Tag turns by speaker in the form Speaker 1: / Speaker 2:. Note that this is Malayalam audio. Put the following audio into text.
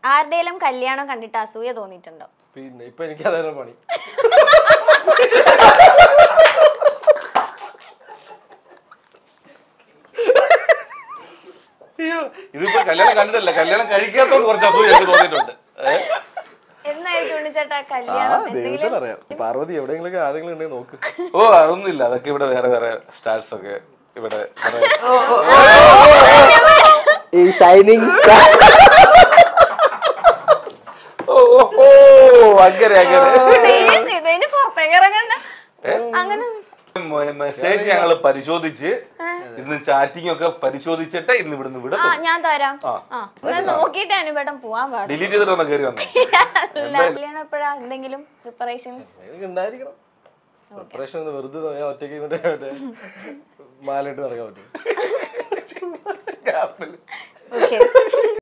Speaker 1: ആരുടെയും കല്യാണം കണ്ടിട്ട് അസൂയ തോന്നിയിട്ടുണ്ടോ
Speaker 2: പിന്നെ ഇപ്പൊ എനിക്ക് അതാണ് പണി
Speaker 3: അയ്യോ ഇതിപ്പോ കല്യാണം കണ്ടിട്ടല്ല കല്യാണം കഴിക്കാത്തോണ്ട് കുറച്ച് അസൂയ എനിക്ക് തോന്നിയിട്ടുണ്ട് ഏ?
Speaker 1: എന്നായിരിക്കും ഉണ്ണിച്ചേട്ടാ
Speaker 2: ആ
Speaker 1: കല്യാണം എന്തെങ്കിലും
Speaker 2: ദൈവത്തിന് അറിയാം പാർവതി എവിടെയെങ്കിലും ആരെങ്കിലും ഉണ്ടെങ്കിൽ നോക്ക്
Speaker 3: ഓ അതൊന്നും ഇല്ല അതൊക്കെ ഇവിടെ വേറെ വേറെ സ്റ്റാർസ് ഒക്കെ ഇവിടെ ഇവിടെ
Speaker 2: ഈ ഷൈനിങ്
Speaker 3: ഓ ഓ, ഓ അങ്ങനെ അങ്ങനെ
Speaker 1: Please, ഇതിന് പുറത്തേക്ക് ഇറങ്ങണ്ട അങ്ങനെ
Speaker 3: മെസ്സേജ് ഞങ്ങൾ പരിശോധിച്ച് ഇന്ന് ചാറ്റിംഗ് ഒക്കെ പരിശോധിച്ചിട്ട് ഇന്ന് ഇവിടുന്ന് വിടും
Speaker 1: ആ ഞാൻ തരാം
Speaker 3: ആ.
Speaker 1: ആ എന്നാ നോക്കിയിട്ട് അനുപേട്ടൻ പോവാൻ പാടും
Speaker 3: ഡിലീറ്റ് ചെയ്തിട്ട് ഒന്ന് കയറി വന്നോ
Speaker 1: കല്യാണം എപ്പോഴാ എന്തെങ്കിലും പ്രിപ്പറേഷൻസ്
Speaker 2: എനിക്ക് ഉണ്ടായിരിക്കണം ഓപ്പറേഷൻ വെറുതെ ഞാൻ ഒറ്റയ്ക്ക് കൊണ്ട് മറ്റേ മാലയിട്ട് നടക്കാൻ പറ്റും
Speaker 1: ഓക്കെ